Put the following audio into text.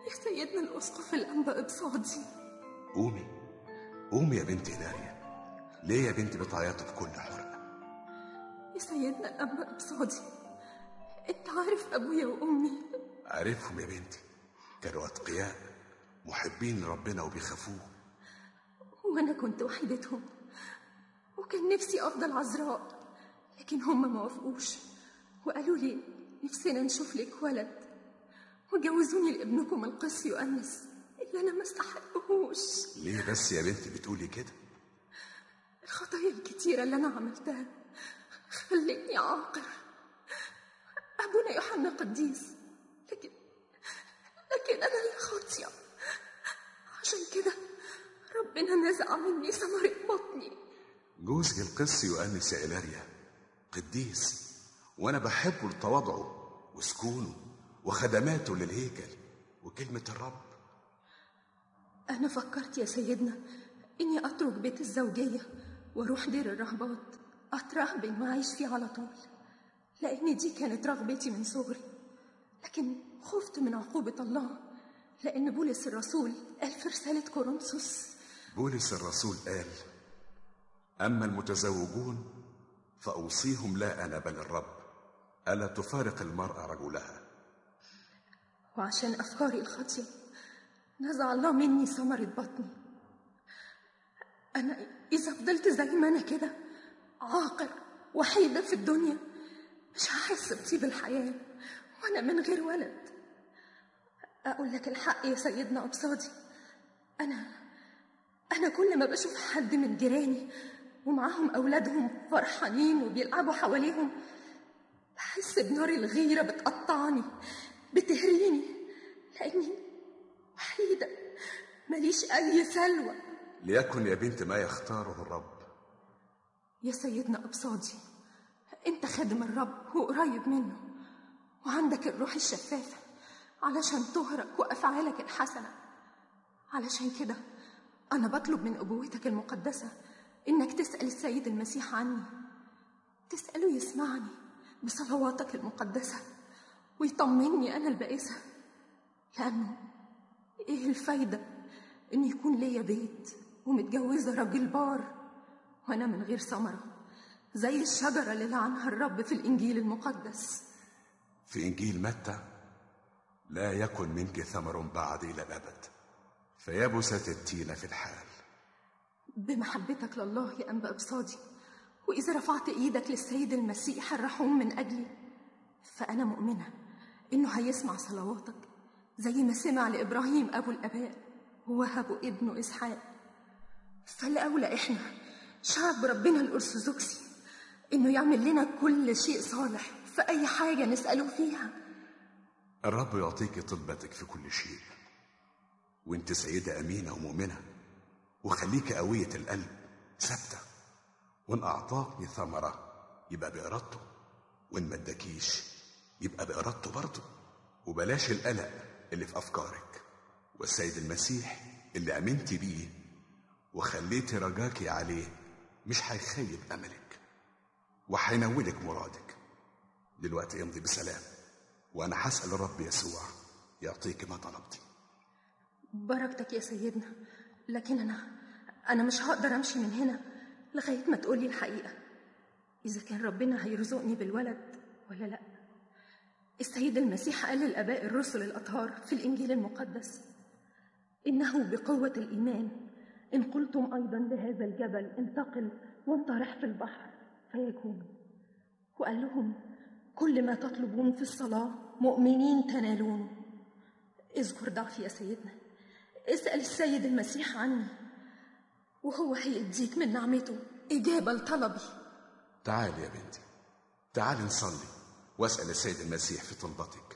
يا سيدنا الأسقف الأنبا إبصادي قومي قومي يا بنت هناريا ليه يا بنت بتعيطي بكل حرقة يا سيدنا الأنبا إبصادي أنت عارف أبويا وأمي عارفهم يا بنتي كانوا أتقياء محبين لربنا وبيخافوه وأنا كنت وحيدتهم وكان نفسي أفضل عذراء لكن هم ما وافقوش وقالوا لي نفسنا نشوف لك ولد وجوزوني لابنكم القس يؤنس اللي أنا ما استحقهوش ليه بس يا بنتي بتقولي كده الخطايا الكتيرة اللي أنا عملتها خلتني عاقر أبونا يوحنا قديس لكن لكن أنا اللي خاطية عشان كده ربنا نزع مني ثمرة بطني جوزك القس يؤنس يا إلاريا قديس وأنا بحبه لتواضعه وسكونه وخدماته للهيكل وكلمة الرب أنا فكرت يا سيدنا إني أترك بيت الزوجية وأروح دير الرهبات أترهبن وأعيش فيه على طول لأن دي كانت رغبتي من صغري لكن خفت من عقوبة الله لأن بولس الرسول قال في رسالة كورنثوس بولس الرسول قال أما المتزوجون فأوصيهم لا أنا بل الرب ألا تفارق المرأة رجلها وعشان أفكاري الخاطية نزع الله مني ثمرة بطني أنا إذا فضلت زي ما أنا كده عاقر وحيدة في الدنيا مش هحس بطيب الحياة وأنا من غير ولد أقول لك الحق يا سيدنا أبصادي أنا أنا كل ما بشوف حد من جيراني ومعاهم أولادهم فرحانين وبيلعبوا حواليهم بحس بنار الغيرة بتقطعني بتهريني لأني وحيدة ماليش أي سلوى ليكن يا بنت ما يختاره الرب يا سيدنا أبصادي أنت خادم الرب وقريب منه وعندك الروح الشفافة علشان تهرك وأفعالك الحسنة علشان كده أنا بطلب من أبوتك المقدسة إنك تسأل السيد المسيح عني تسأله يسمعني بصلواتك المقدسة ويطمني أنا البائسة لأنه إيه الفايدة إن يكون ليا بيت ومتجوزة راجل بار وأنا من غير ثمرة زي الشجرة اللي لعنها الرب في الإنجيل المقدس في إنجيل متى لا يكن منك ثمر بعد إلى الأبد فيبست التين في الحال بمحبتك لله يا أنبا أبصادي وإذا رفعت إيدك للسيد المسيح الرحوم من أجلي فأنا مؤمنة إنه هيسمع صلواتك زي ما سمع لإبراهيم أبو الآباء ووهبه ابنه إسحاق فالأولى إحنا شعب ربنا الأرثوذكسي إنه يعمل لنا كل شيء صالح في أي حاجة نسأله فيها الرب يعطيك طلبتك في كل شيء وانت سيدة أمينة ومؤمنة وخليك قوية القلب ثابتة وإن أعطاكني ثمرة يبقى بإرادته وإن ما اداكيش يبقى بإرادته برضه وبلاش القلق اللي في أفكارك والسيد المسيح اللي أمنتي بيه وخليتي رجاكي عليه مش هيخيب أملك وهينولك مرادك دلوقتي امضي بسلام وأنا هسأل الرب يسوع يعطيك ما طلبتي بركتك يا سيدنا لكن أنا أنا مش هقدر أمشي من هنا لغاية ما تقولي الحقيقة إذا كان ربنا هيرزقني بالولد ولا لأ السيد المسيح قال للآباء الرسل الأطهار في الإنجيل المقدس إنه بقوة الإيمان إن قلتم أيضا لهذا الجبل انتقل وانطرح في البحر فيكون وقال لهم كل ما تطلبون في الصلاة مؤمنين تنالونه اذكر ضعفي يا سيدنا اسأل السيد المسيح عني وهو هيديك من نعمته إجابة لطلبي تعالي يا بنتي تعالي نصلي واسأل السيد المسيح في طلبتك